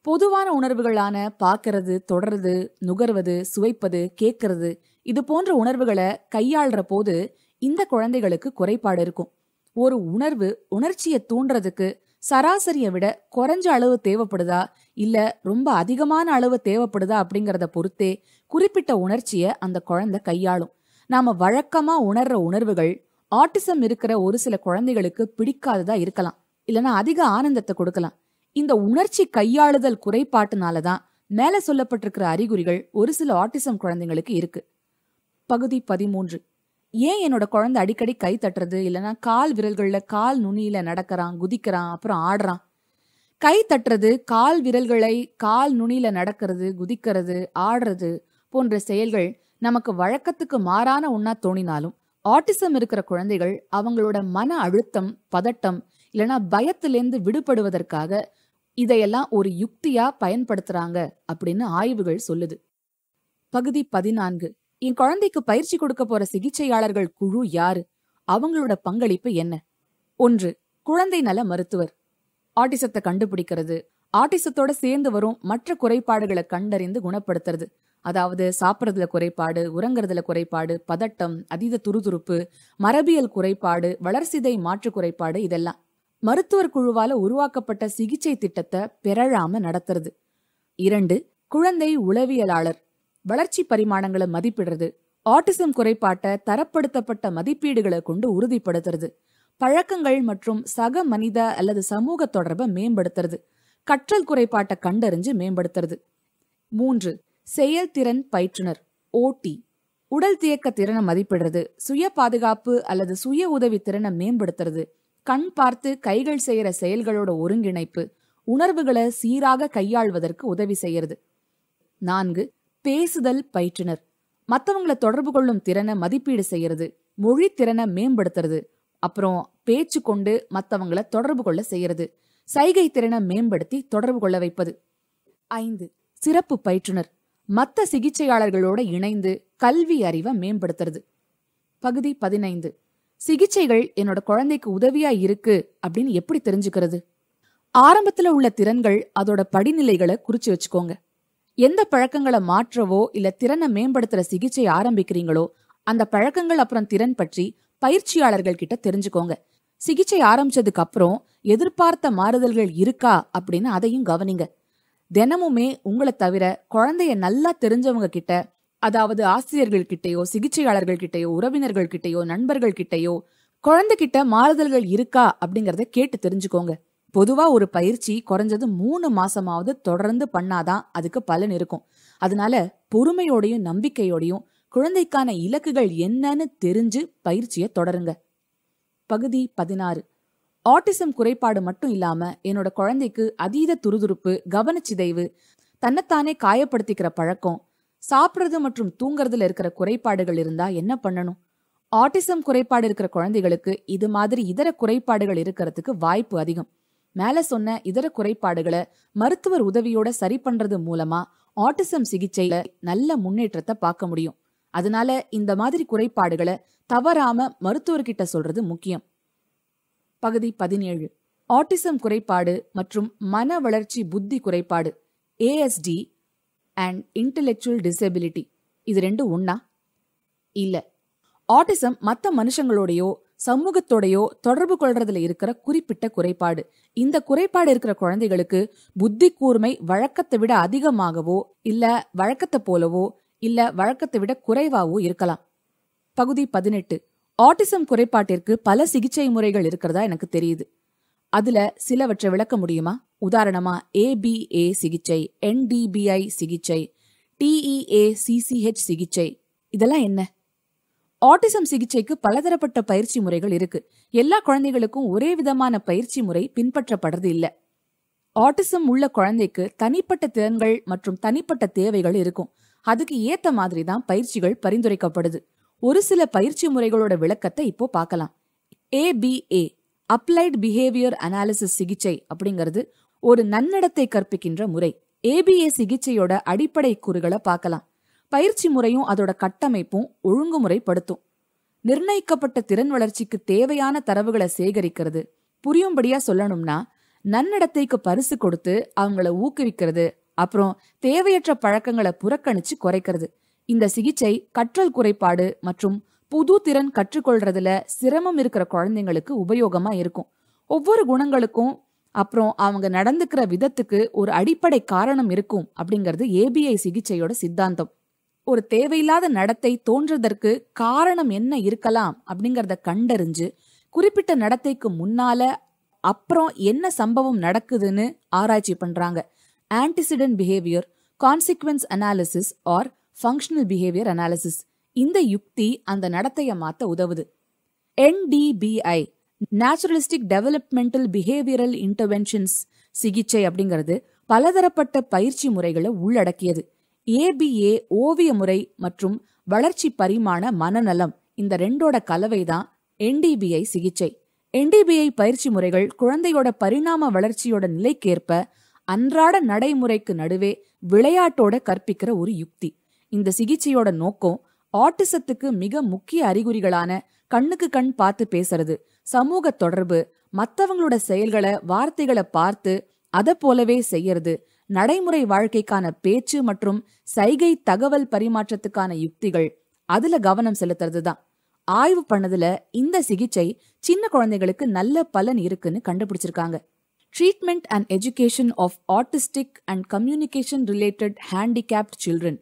பொதுவான உணர்வுகளான பார்க்கறது தொடர்றது நுகர்வது சுவைப்பது கேட்கறது இது போன்ற உணர்வுகளை கையாள்ற போது இந்த குழந்தைகளுக்கு குறைபாடு இருக்கும் ஒரு உணர்வு உணர்ச்சியை தூண்டுறதுக்கு சராசரியை விட குறைஞ்ச அளவு தேவைப்படுதா இல்ல ரொம்ப அதிகமான அளவு தேவைப்படுதா அப்படிங்கறத பொறுத்தே குறிப்பிட்ட உணர்ச்சியை அந்த குழந்தை கையாளும் நாம வழக்கமா உணர்ற உணர்வுகள் ஆட்டிசம் இருக்கிற ஒரு சில குழந்தைகளுக்கு பிடிக்காததா இருக்கலாம் இல்லனா அதிக ஆனந்தத்தை கொடுக்கலாம் இந்த உணர்ச்சி கையாளுதல் குறைபாட்டுனால தான் மேல சொல்லப்பட்டிருக்கிற அறிகுறிகள் ஒரு சில ஆட்டிசம் குழந்தைங்களுக்கு இருக்கு பகுதி பதிமூன்று ஏன் என்னோட குழந்தை அடிக்கடி கை தட்டுறது இல்லனா கால் விரல்கள்ல கால் நுனியில நடக்கறான் குதிக்கிறான் அப்புறம் ஆடுறான் கை தட்டுறது கால் விரல்களை கால் நுனியில நடக்கிறது குதிக்கிறது ஆடுறது போன்ற செயல்கள் நமக்கு வழக்கத்துக்கு மாறான ஒன்னா தோணினாலும் ஆட்டிசம் இருக்கிற குழந்தைகள் அவங்களோட மன அழுத்தம் பதட்டம் இல்லனா பயத்திலேருந்து விடுபடுவதற்காக இதையெல்லாம் ஒரு யுக்தியா பயன்படுத்துறாங்க அப்படின்னு ஆய்வுகள் சொல்லுது பகுதி பதினான்கு என் குழந்தைக்கு பயிற்சி கொடுக்க போற சிகிச்சையாளர்கள் குழு யாரு அவங்களோட பங்களிப்பு என்ன ஒன்று குழந்தை நல மருத்துவர் ஆட்டிசத்தை கண்டுபிடிக்கிறது ஆட்டிசத்தோட சேர்ந்து வரும் மற்ற குறைபாடுகளை கண்டறிந்து குணப்படுத்துறது அதாவது சாப்பிட்றதுல குறைபாடு உறங்குறதுல குறைபாடு பதட்டம் அதீத துருதுருப்பு மரபியல் குறைபாடு வளர்சிதை மாற்று குறைபாடு இதெல்லாம் மருத்துவர் குழுவால உருவாக்கப்பட்ட சிகிச்சை திட்டத்தை பெறழாம நடத்துறது இரண்டு குழந்தை உளவியலாளர் வளர்ச்சி பரிமாணங்களை மதிப்பிடுறது ஆட்டிசம் குறைபாட்டை தரப்படுத்தப்பட்ட மதிப்பீடுகளை கொண்டு உறுதிப்படுத்துறது பழக்கங்கள் மற்றும் சக மனித அல்லது சமூக தொடர்பை மேம்படுத்துறது கற்றல் குறைபாட்டை கண்டறிஞ்சு மேம்படுத்துறது மூன்று செயல்திறன் பயிற்றுனர் ஓடி உடல் தியக்க திறனை மதிப்பிடுறது சுய பாதுகாப்பு அல்லது சுய உதவி திறனை மேம்படுத்துறது கண் பார்த்து கைகள் செய்யற செயல்களோட ஒருங்கிணைப்பு உணர்வுகளை சீராக கையாள்வதற்கு உதவி செய்யறது நான்கு பேசுதல் பயிற்றுனர் மத்தவங்கள தொடர்பு கொள்ளும் திறனை மதிப்பீடு செய்யறது மொழி திறனை மேம்படுத்துறது அப்புறம் பேச்சு கொண்டு மத்தவங்கள தொடர்பு கொள்ள செய்யறது சைகை திறனை மேம்படுத்தி தொடர்பு கொள்ள வைப்பது ஐந்து சிறப்பு பயிற்றுனர் மத்த சிகிச்சையாளர்களோட இணைந்து கல்வி அறிவை மேம்படுத்துறது பகுதி பதினைந்து சிகிச்சைகள் என்னோட குழந்தைக்கு உதவியா இருக்கு அப்படின்னு எப்படி தெரிஞ்சுக்கிறது ஆரம்பத்துல உள்ள திறன்கள் அதோட படிநிலைகளை குறிச்சு வச்சுக்கோங்க எந்த பழக்கங்களை மாற்றவோ இல்ல திறனை மேம்படுத்துற சிகிச்சை ஆரம்பிக்கிறீங்களோ அந்த பழக்கங்கள் அப்புறம் திறன் பற்றி பயிற்சியாளர்கள் கிட்ட தெரிஞ்சுக்கோங்க சிகிச்சை ஆரம்பிச்சதுக்கு அப்புறம் எதிர்பார்த்த மாறுதல்கள் இருக்கா அப்படின்னு அதையும் கவனிங்க தினமுமே உங்களை தவிர குழந்தைய நல்லா தெரிஞ்சவங்க கிட்ட அதாவது ஆசிரியர்கள் கிட்டயோ சிகிச்சையாளர்கள் கிட்டயோ உறவினர்கள் கிட்டயோ நண்பர்கள் கிட்டயோ குழந்தைகிட்ட மாறுதல்கள் இருக்கா அப்படிங்கறத கேட்டு தெரிஞ்சுக்கோங்க பொதுவா ஒரு பயிற்சி குறைஞ்சது மூணு மாசமாவது தொடர்ந்து பண்ணாதான் அதுக்கு பலன் இருக்கும் அதனால பொறுமையோடையும் நம்பிக்கையோடையும் குழந்தைக்கான இலக்குகள் என்னன்னு தெரிஞ்சு பயிற்சியை தொடருங்க பகுதி பதினாறு ஆட்டிசம் குறைபாடு மட்டும் இல்லாம என்னோட குழந்தைக்கு அதீத துருதுருப்பு கவனச்சிதைவு தன்னைத்தானே காயப்படுத்திக்கிற பழக்கம் சாப்பிடுறது மற்றும் தூங்குறதுல இருக்கிற குறைபாடுகள் இருந்தா என்ன பண்ணணும் ஆட்டிசம் குறைபாடு இருக்கிற குழந்தைகளுக்கு இது மாதிரி இதர குறைபாடுகள் இருக்கிறதுக்கு வாய்ப்பு அதிகம் மேல சொன்ன இதர குறைபாடுகளை மருத்துவர் உதவியோட சரி பண்றது மூலமா ஆட்டிசம் சிகிச்சையில நல்ல முன்னேற்றத்தை பார்க்க முடியும் அதனால இந்த மாதிரி குறைபாடுகளை தவறாம மருத்துவர்கிட்ட சொல்றது முக்கியம் பகுதி பதினேழு ஆட்டிசம் குறைபாடு மற்றும் மன வளர்ச்சி புத்தி குறைபாடு ஏஎஸ்டி அண்ட் இன்டெலெக்சுவல் டிசபிலிட்டி இது ரெண்டும் ஒண்ணா இல்ல ஆட்டிசம் மத்த மனுஷங்களோடயோ சமூகத்தோடயோ தொடர்பு கொள்றதுல இருக்கிற குறிப்பிட்ட குறைபாடு இந்த குறைபாடு இருக்கிற குழந்தைகளுக்கு புத்தி கூர்மை வழக்கத்தை விட அதிகமாகவோ இல்ல வழக்கத்தை போலவோ இல்ல வழக்கத்தை விட குறைவாவோ இருக்கலாம் பகுதி பதினெட்டு ஆட்டிசம் குறைபாட்டிற்கு பல சிகிச்சை முறைகள் இருக்கிறதா எனக்கு தெரியுது அதுல சிலவற்றை விளக்க முடியுமா உதாரணமா ஏபிஏ சிகிச்சை என்டிபிஐ சிகிச்சை டிஇஏ சிசிஹெச் சிகிச்சை இதெல்லாம் என்ன ஆட்டிசம் சிகிச்சைக்கு பலதரப்பட்ட பயிற்சி முறைகள் இருக்கு எல்லா குழந்தைகளுக்கும் ஒரே விதமான பயிற்சி முறை பின்பற்றப்படுறது இல்ல ஆட்டிசம் உள்ள குழந்தைக்கு தனிப்பட்ட திறன்கள் மற்றும் தனிப்பட்ட தேவைகள் இருக்கும் அதுக்கு ஏத்த மாதிரி தான் பயிற்சிகள் பரிந்துரைக்கப்படுது ஒரு சில பயிற்சி முறைகளோட விளக்கத்தை இப்போ பார்க்கலாம் ஏபிஏ அப்ளைட் பிஹேவியர் அனாலிசிஸ் சிகிச்சை அப்படிங்கிறது ஒரு நன்னடத்தை கற்பிக்கின்ற முறை ஏபிஏ சிகிச்சையோட அடிப்படை கூறுகளை பார்க்கலாம் பயிற்சி முறையும் அதோட கட்டமைப்பும் ஒழுங்குமுறைப்படுத்தும் நிர்ணயிக்கப்பட்ட திறன் வளர்ச்சிக்கு தேவையான தரவுகளை சேகரிக்கிறது புரியும்படியா சொல்லணும்னா நன்னடத்தைக்கு பரிசு கொடுத்து அவங்கள ஊக்குவிக்கிறது அப்புறம் தேவையற்ற பழக்கங்களை புறக்கணிச்சு குறைக்கிறது இந்த சிகிச்சை கற்றல் குறைபாடு மற்றும் புது திறன் கற்றுக்கொள்றதுல சிரமம் இருக்கிற குழந்தைங்களுக்கு உபயோகமா இருக்கும் ஒவ்வொரு குணங்களுக்கும் அப்புறம் அவங்க நடந்துக்கிற விதத்துக்கு ஒரு அடிப்படை காரணம் இருக்கும் அப்படிங்கிறது ஏபிஐ சிகிச்சையோட சித்தாந்தம் ஒரு தேவையில்லாத நடத்தை தோன்றதற்கு காரணம் என்ன இருக்கலாம் அப்படிங்கறத கண்டறிஞ்சு குறிப்பிட்ட நடத்தைக்கு முன்னால அப்புறம் என்ன சம்பவம் நடக்குதுன்னு ஆராய்ச்சி பண்றாங்க antecedent behaviour consequence analysis or functional behaviour analysis இந்த யுக்தி அந்த நடத்தைய மாத்த உதவுது NDBI naturalistic developmental behavioural interventions சிகிச்சை அப்படிங்கிறது பலதரப்பட்ட பயிற்சி முறைகளை உள்ளடக்கியது ஏபிஏ ஓவிய முறை மற்றும் வளர்ச்சி பரிமாண மனநலம் இந்த ரெண்டோட கலவைதான் என்டிபிஐ சிகிச்சை என்டிபிஐ பயிற்சி முறைகள் குழந்தையோட பரிணாம வளர்ச்சியோட நிலைக்கேற்ப அன்றாட நடைமுறைக்கு நடுவே விளையாட்டோட கற்பிக்கிற ஒரு யுக்தி இந்த சிகிச்சையோட நோக்கம் ஆட்டிசத்துக்கு மிக முக்கிய அறிகுறிகளான கண்ணுக்கு கண் பார்த்து பேசுறது சமூக தொடர்பு மத்தவங்களோட செயல்களை வார்த்தைகளை பார்த்து அதை போலவே செய்யறது நடைமுறை வாழ்க்கைக்கான பேச்சு மற்றும் சைகை தகவல் பரிமாற்றத்துக்கான யுக்திகள் அதுல கவனம் செலுத்துறது தான் ஆய்வு பண்ணதுல இந்த சிகிச்சை சின்ன குழந்தைகளுக்கு நல்ல பலன் இருக்குன்னு கண்டுபிடிச்சிருக்காங்க treatment and education of autistic and communication related handicapped children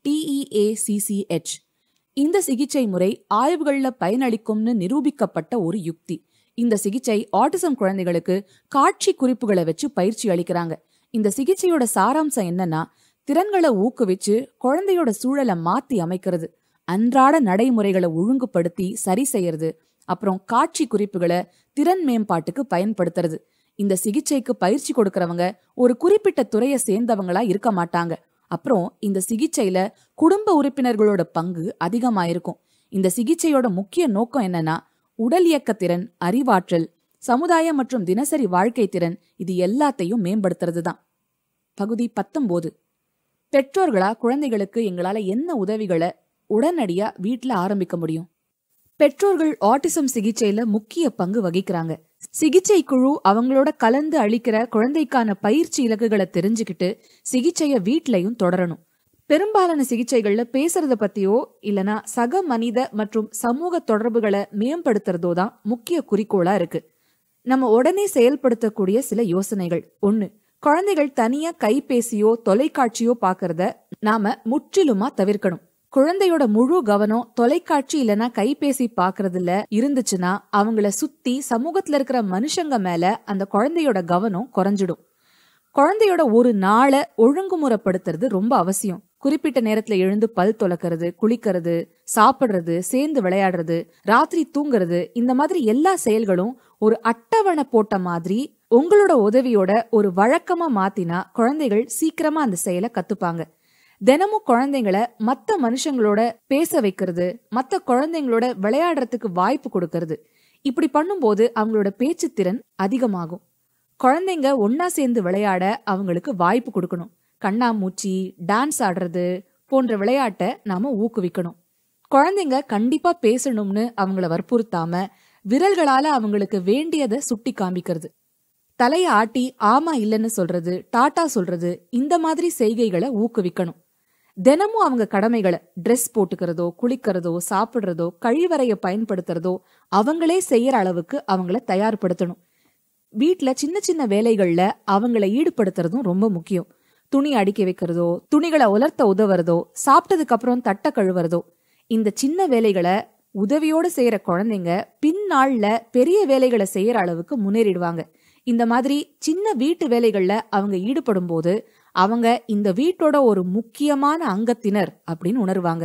TEACCH இந்த சிகிச்சை முறை ஆய்வுகள்ல பயனளிக்கும்னு நிரூபிக்கப்பட்ட ஒரு யுக்தி இந்த சிகிச்சை ஆட்டிசம் குழந்தைகளுக்கு காட்சி குறிப்புகளை வச்சு பயிற்சி அளிக்கிறாங்க இந்த சிகிச்சையோட சாராம்சம் என்னன்னா திறன்களை ஊக்குவிச்சு குழந்தையோட சூழலை மாத்தி அமைக்கிறது அன்றாட நடைமுறைகளை ஒழுங்குபடுத்தி சரி செய்யறது அப்புறம் காட்சி குறிப்புகளை திறன் மேம்பாட்டுக்கு பயன்படுத்துறது இந்த சிகிச்சைக்கு பயிற்சி கொடுக்கறவங்க ஒரு குறிப்பிட்ட துறையை சேர்ந்தவங்களா இருக்க மாட்டாங்க அப்புறம் இந்த சிகிச்சையில குடும்ப உறுப்பினர்களோட பங்கு அதிகமாயிருக்கும் இந்த சிகிச்சையோட முக்கிய நோக்கம் என்னன்னா உடல் இயக்க திறன் அறிவாற்றல் சமுதாய மற்றும் தினசரி வாழ்க்கை திறன் இது எல்லாத்தையும் மேம்படுத்துறது தான் பகுதி பத்தொன்பது பெற்றோர்களா குழந்தைகளுக்கு எங்களால என்ன உதவிகளை உடனடியா வீட்ல ஆரம்பிக்க முடியும் பெற்றோர்கள் ஆட்டிசம் சிகிச்சையில முக்கிய பங்கு வகிக்கிறாங்க சிகிச்சை குழு அவங்களோட கலந்து அளிக்கிற குழந்தைக்கான பயிற்சி இலக்குகளை தெரிஞ்சுக்கிட்டு சிகிச்சைய வீட்லயும் தொடரணும் பெரும்பாலான சிகிச்சைகள்ல பேசுறத பத்தியோ இல்லனா சக மனித மற்றும் சமூக தொடர்புகளை மேம்படுத்துறதோ தான் முக்கிய குறிக்கோளா இருக்கு நம்ம உடனே செயல்படுத்தக்கூடிய சில யோசனைகள் ஒண்ணு குழந்தைகள் தனியா கைபேசியோ தொலைக்காட்சியோ பாக்குறத நாம முற்றிலுமா தவிர்க்கணும் குழந்தையோட முழு கவனம் தொலைக்காட்சி இல்லனா கைபேசி பாக்குறதுல இருந்துச்சுன்னா அவங்கள சுத்தி சமூகத்துல இருக்கிற மனுஷங்க மேல அந்த குழந்தையோட கவனம் குறைஞ்சிடும் குழந்தையோட ஒரு நாளை ஒழுங்குமுறைப்படுத்துறது ரொம்ப அவசியம் குறிப்பிட்ட நேரத்துல எழுந்து பல் துலக்கிறது குளிக்கிறது சாப்பிடுறது சேர்ந்து விளையாடுறது ராத்திரி தூங்குறது இந்த மாதிரி எல்லா செயல்களும் ஒரு அட்டவணை போட்ட மாதிரி உங்களோட உதவியோட ஒரு வழக்கமா மாத்தினா குழந்தைகள் சீக்கிரமா அந்த செயலை கத்துப்பாங்க தினமும் குழந்தைங்கள மத்த மனுஷங்களோட பேச வைக்கிறது மத்த குழந்தைங்களோட விளையாடுறதுக்கு வாய்ப்பு கொடுக்கறது இப்படி பண்ணும்போது அவங்களோட பேச்சு திறன் அதிகமாகும் குழந்தைங்க ஒன்னா சேர்ந்து விளையாட அவங்களுக்கு வாய்ப்பு கொடுக்கணும் கண்ணாமூச்சி டான்ஸ் ஆடுறது போன்ற விளையாட்டை நாம ஊக்குவிக்கணும் குழந்தைங்க கண்டிப்பா பேசணும்னு அவங்கள வற்புறுத்தாம விரல்களால அவங்களுக்கு வேண்டியதை சுட்டி காமிக்கிறது தலைய ஆட்டி ஆமா இல்லைன்னு சொல்றது டாட்டா சொல்றது இந்த மாதிரி செய்கைகளை ஊக்குவிக்கணும் தினமும் அவங்க கடமைகளை ட்ரெஸ் போட்டுக்கிறதோ குளிக்கிறதோ சாப்பிடுறதோ கழிவறைய பயன்படுத்துறதோ அவங்களே செய்யற அளவுக்கு அவங்கள தயார்படுத்தணும் வீட்ல சின்ன சின்ன வேலைகள்ல அவங்கள ஈடுபடுத்துறதும் ரொம்ப முக்கியம் துணி அடுக்கி வைக்கிறதோ துணிகளை உலர்த்த உதவுறதோ சாப்பிட்டதுக்கு அப்புறம் தட்ட கழுவுறதோ இந்த சின்ன வேலைகளை உதவியோடு செய்யற குழந்தைங்க பின்னாள்ல பெரிய வேலைகளை செய்யற அளவுக்கு முன்னேறிடுவாங்க இந்த மாதிரி சின்ன வீட்டு வேலைகள்ல அவங்க ஈடுபடும் போது அவங்க இந்த வீட்டோட ஒரு முக்கியமான அங்கத்தினர் அப்படின்னு உணர்வாங்க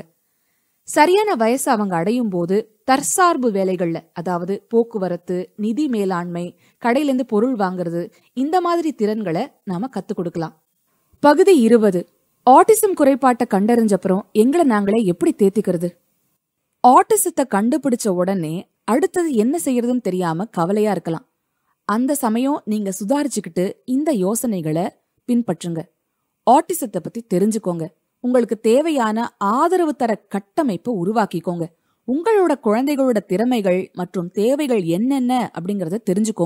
சரியான வயசு அவங்க அடையும் போது தற்சார்பு வேலைகள்ல அதாவது போக்குவரத்து நிதி மேலாண்மை கடையிலேருந்து பொருள் வாங்குறது இந்த மாதிரி திறன்களை நாம கத்துக் கொடுக்கலாம் பகுதி இருபது ஆட்டிசம் குறைபாட்டை கண்டறிஞ்சப்புறம் எங்களை நாங்களே எப்படி தேத்திக்கிறது ஆட்டிசத்தை கண்டுபிடிச்ச உடனே அடுத்தது என்ன செய்யறதுன்னு தெரியாம கவலையா இருக்கலாம் அந்த சமயம் நீங்க சுதாரிச்சுக்கிட்டு இந்த யோசனைகளை பின்பற்றுங்க ஆட்டிசத்தை பத்தி தெரிஞ்சுக்கோங்க உங்களுக்கு தேவையான ஆதரவு தர கட்டமைப்பை உருவாக்கிக்கோங்க உங்களோட குழந்தைகளோட திறமைகள் மற்றும் தேவைகள் என்னென்ன அப்படிங்கறத தெரிஞ்சுக்கோங்க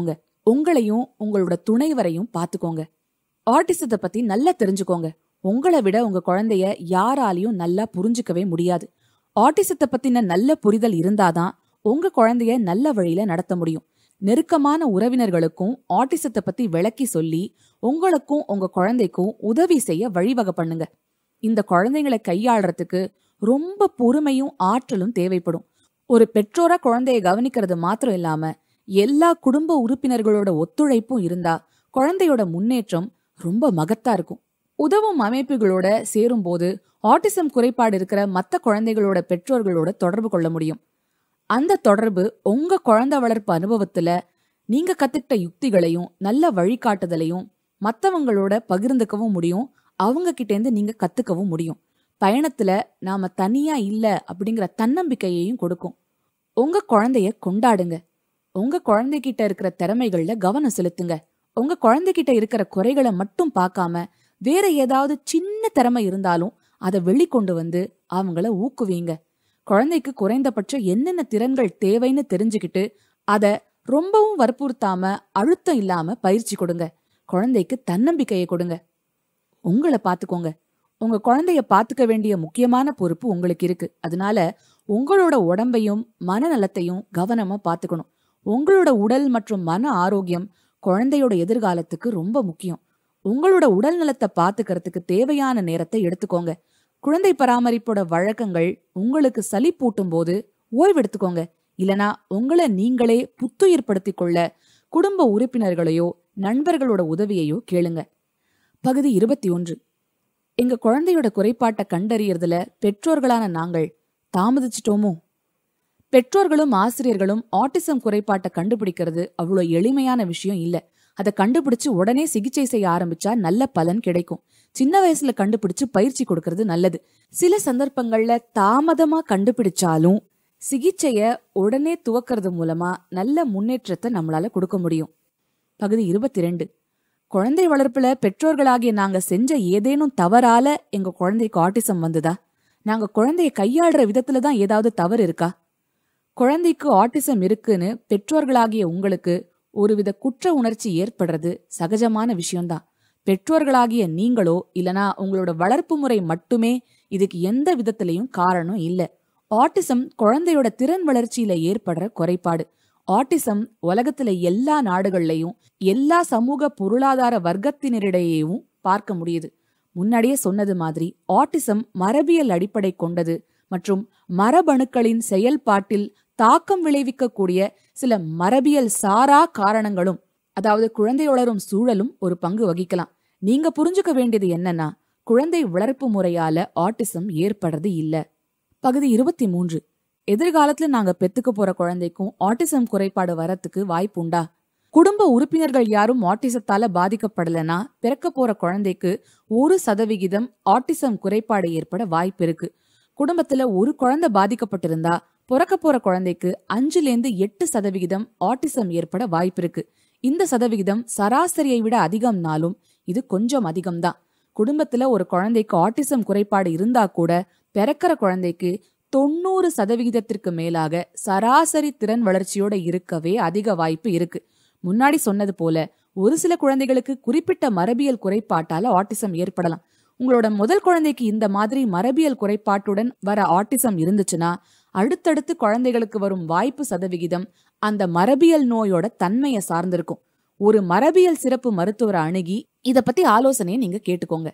உங்களையும் உங்களோட துணைவரையும் பாத்துக்கோங்க ஆட்டிசத்தை பத்தி நல்லா தெரிஞ்சுக்கோங்க உங்களை விட உங்க குழந்தைய யாராலையும் நல்லா புரிஞ்சுக்கவே முடியாது ஆட்டிசத்தை பத்தின நல்ல புரிதல் இருந்தாதான் உங்க குழந்தைய நல்ல வழியில நடத்த முடியும் நெருக்கமான உறவினர்களுக்கும் ஆட்டிசத்தை பத்தி விளக்கி சொல்லி உங்களுக்கும் உங்க குழந்தைக்கும் உதவி செய்ய வழிவகை பண்ணுங்க இந்த குழந்தைங்களை கையாளுறதுக்கு ரொம்ப பொறுமையும் ஆற்றலும் தேவைப்படும் ஒரு பெற்றோரா குழந்தைய கவனிக்கிறது மாத்திரம் இல்லாம எல்லா குடும்ப உறுப்பினர்களோட ஒத்துழைப்பும் இருந்தா குழந்தையோட முன்னேற்றம் ரொம்ப மகத்தா இருக்கும் உதவும் அமைப்புகளோட சேரும்போது ஆட்டிசம் குறைபாடு இருக்கிற மத்த குழந்தைகளோட பெற்றோர்களோட தொடர்பு கொள்ள முடியும் அந்த தொடர்பு உங்க குழந்தை வளர்ப்பு அனுபவத்துல நீங்க கத்துக்கிட்ட யுக்திகளையும் நல்ல வழிகாட்டுதலையும் மத்தவங்களோட பகிர்ந்துக்கவும் முடியும் அவங்க கிட்ட இருந்து நீங்க கத்துக்கவும் முடியும் பயணத்துல நாம தனியா இல்ல அப்படிங்கிற தன்னம்பிக்கையையும் கொடுக்கும் உங்க குழந்தைய கொண்டாடுங்க உங்க குழந்தைகிட்ட இருக்கிற திறமைகள்ல கவனம் செலுத்துங்க உங்க குழந்தைகிட்ட இருக்கிற குறைகளை மட்டும் பார்க்காம வேற ஏதாவது சின்ன திறமை இருந்தாலும் அதை வெளிக்கொண்டு வந்து அவங்கள ஊக்குவீங்க குழந்தைக்கு குறைந்தபட்சம் என்னென்ன திறன்கள் தேவைன்னு தெரிஞ்சுக்கிட்டு அத ரொம்பவும் வற்புறுத்தாம அழுத்தம் இல்லாம பயிற்சி கொடுங்க குழந்தைக்கு தன்னம்பிக்கையை கொடுங்க உங்களை பாத்துக்கோங்க உங்க குழந்தைய பாத்துக்க வேண்டிய முக்கியமான பொறுப்பு உங்களுக்கு இருக்கு அதனால உங்களோட உடம்பையும் மனநலத்தையும் கவனமா பாத்துக்கணும் உங்களோட உடல் மற்றும் மன ஆரோக்கியம் குழந்தையோட எதிர்காலத்துக்கு ரொம்ப முக்கியம் உங்களோட உடல் நலத்தை பாத்துக்கிறதுக்கு தேவையான நேரத்தை எடுத்துக்கோங்க குழந்தை பராமரிப்போட வழக்கங்கள் உங்களுக்கு சலிப்பூட்டும் போது ஓய்வெடுத்துக்கோங்க இல்லனா உங்களை நீங்களே புத்துயிர்படுத்திக் கொள்ள குடும்ப உறுப்பினர்களையோ நண்பர்களோட உதவியையோ கேளுங்க பகுதி இருபத்தி ஒன்று எங்க குழந்தையோட குறைபாட்டை கண்டறியறதுல பெற்றோர்களான நாங்கள் தாமதிச்சிட்டோமோ பெற்றோர்களும் ஆசிரியர்களும் ஆட்டிசம் குறைபாட்டை கண்டுபிடிக்கிறது அவ்வளோ எளிமையான விஷயம் இல்ல அதை கண்டுபிடிச்சு உடனே சிகிச்சை செய்ய ஆரம்பிச்சா நல்ல பலன் கிடைக்கும் சின்ன வயசுல கண்டுபிடிச்சு பயிற்சி கொடுக்கறது நல்லது சில சந்தர்ப்பங்கள்ல தாமதமா கண்டுபிடிச்சாலும் சிகிச்சைய உடனே துவக்கிறது மூலமா நல்ல முன்னேற்றத்தை நம்மளால கொடுக்க முடியும் பகுதி இருபத்தி ரெண்டு குழந்தை வளர்ப்புல பெற்றோர்களாகிய நாங்க செஞ்ச ஏதேனும் தவறால எங்க குழந்தைக்கு ஆட்டிசம் வந்ததா நாங்க குழந்தைய கையாளுற விதத்துல தான் ஏதாவது தவறு இருக்கா குழந்தைக்கு ஆட்டிசம் இருக்குன்னு பெற்றோர்களாகிய உங்களுக்கு ஒருவித குற்ற உணர்ச்சி ஏற்படுறது சகஜமான விஷயம்தான் பெற்றோர்களாகிய நீங்களோ இல்லனா உங்களோட வளர்ப்பு முறை மட்டுமே இதுக்கு எந்த விதத்திலையும் காரணம் இல்ல ஆட்டிசம் குழந்தையோட திறன் வளர்ச்சியில ஏற்படுற குறைபாடு ஆட்டிசம் உலகத்துல எல்லா நாடுகள்லயும் எல்லா சமூக பொருளாதார வர்க்கத்தினரிடையேயும் பார்க்க முடியுது முன்னாடியே சொன்னது மாதிரி ஆட்டிசம் மரபியல் அடிப்படை கொண்டது மற்றும் மரபணுக்களின் செயல்பாட்டில் தாக்கம் விளைவிக்கக்கூடிய சில மரபியல் சாரா காரணங்களும் அதாவது குழந்தை வளரும் சூழலும் ஒரு பங்கு வகிக்கலாம் நீங்க புரிஞ்சுக்க வேண்டியது என்னன்னா குழந்தை வளர்ப்பு முறையால ஆட்டிசம் ஏற்படுறது இல்ல பகுதி இருபத்தி மூன்று எதிர்காலத்துல நாங்க பெத்துக்க போற குழந்தைக்கும் ஆட்டிசம் குறைபாடு வரத்துக்கு வாய்ப்பு உண்டா குடும்ப உறுப்பினர்கள் யாரும் ஆட்டிசத்தால பாதிக்கப்படலனா பிறக்க போற குழந்தைக்கு ஒரு சதவிகிதம் ஆட்டிசம் குறைபாடு ஏற்பட வாய்ப்பு இருக்கு குடும்பத்துல ஒரு குழந்தை பாதிக்கப்பட்டிருந்தா பிறக்க போற குழந்தைக்கு அஞ்சுல இருந்து எட்டு சதவிகிதம் ஆட்டிசம் ஏற்பட வாய்ப்பு இருக்கு இந்த சதவிகிதம் சராசரியை விட அதிகம்னாலும் இது கொஞ்சம் அதிகம்தான் குடும்பத்துல ஒரு குழந்தைக்கு ஆட்டிசம் குறைபாடு இருந்தா கூட பிறக்கிற குழந்தைக்கு தொண்ணூறு சதவிகிதத்திற்கு மேலாக சராசரி திறன் வளர்ச்சியோட இருக்கவே அதிக வாய்ப்பு இருக்கு முன்னாடி சொன்னது போல ஒரு சில குழந்தைகளுக்கு குறிப்பிட்ட மரபியல் குறைபாட்டால ஆட்டிசம் ஏற்படலாம் உங்களோட முதல் குழந்தைக்கு இந்த மாதிரி மரபியல் குறைபாட்டுடன் வர ஆட்டிசம் இருந்துச்சுன்னா அடுத்தடுத்து குழந்தைகளுக்கு வரும் வாய்ப்பு சதவிகிதம் அந்த மரபியல் நோயோட தன்மையை சார்ந்திருக்கும் ஒரு மரபியல் சிறப்பு மருத்துவரை அணுகி இத பத்தி ஆலோசனையை நீங்க கேட்டுக்கோங்க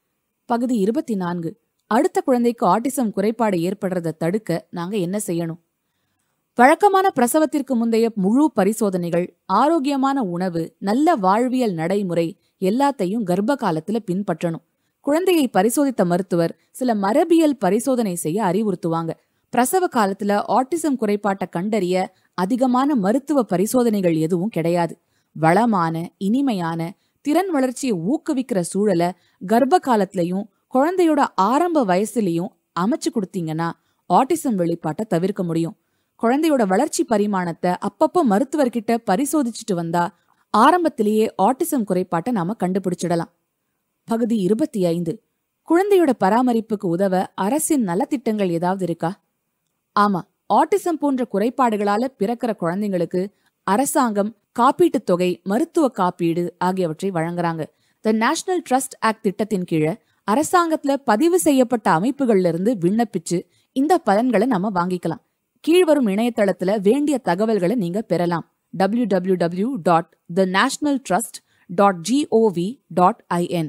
பகுதி இருபத்தி நான்கு அடுத்த குழந்தைக்கு ஆட்டிசம் குறைபாடு ஏற்படுறத தடுக்க நாங்க என்ன செய்யணும் வழக்கமான பிரசவத்திற்கு முந்தைய முழு பரிசோதனைகள் ஆரோக்கியமான உணவு நல்ல வாழ்வியல் நடைமுறை எல்லாத்தையும் கர்ப்ப காலத்துல பின்பற்றணும் குழந்தையை பரிசோதித்த மருத்துவர் சில மரபியல் பரிசோதனை செய்ய அறிவுறுத்துவாங்க பிரசவ காலத்துல ஆட்டிசம் குறைபாட்டை கண்டறிய அதிகமான மருத்துவ பரிசோதனைகள் எதுவும் கிடையாது வளமான இனிமையான திறன் வளர்ச்சியை ஊக்குவிக்கிற சூழலை கர்ப்ப காலத்திலையும் குழந்தையோட ஆரம்ப வயசுலயும் அமைச்சு கொடுத்தீங்கன்னா ஆட்டிசம் வெளிப்பாட்டை தவிர்க்க முடியும் குழந்தையோட வளர்ச்சி பரிமாணத்தை அப்பப்போ மருத்துவர்கிட்ட பரிசோதிச்சுட்டு வந்தா ஆரம்பத்திலேயே ஆட்டிசம் குறைபாட்டை நாம கண்டுபிடிச்சிடலாம் பகுதி இருபத்தி ஐந்து குழந்தையோட பராமரிப்புக்கு உதவ அரசின் நலத்திட்டங்கள் ஏதாவது இருக்கா ஆமா ஆட்டிசம் போன்ற குறைபாடுகளால பிறக்கிற குழந்தைங்களுக்கு அரசாங்கம் காப்பீட்டுத் தொகை மருத்துவ காப்பீடு ஆகியவற்றை வழங்குறாங்க த நேஷனல் ட்ரஸ்ட் ஆக்ட் திட்டத்தின் கீழே அரசாங்கத்துல பதிவு செய்யப்பட்ட அமைப்புகள்ல இருந்து விண்ணப்பிச்சு இந்த பலன்களை நம்ம வாங்கிக்கலாம் கீழ்வரும் இணையதளத்துல வேண்டிய தகவல்களை நீங்க பெறலாம் W W W dot the national trust dot GOV dot IN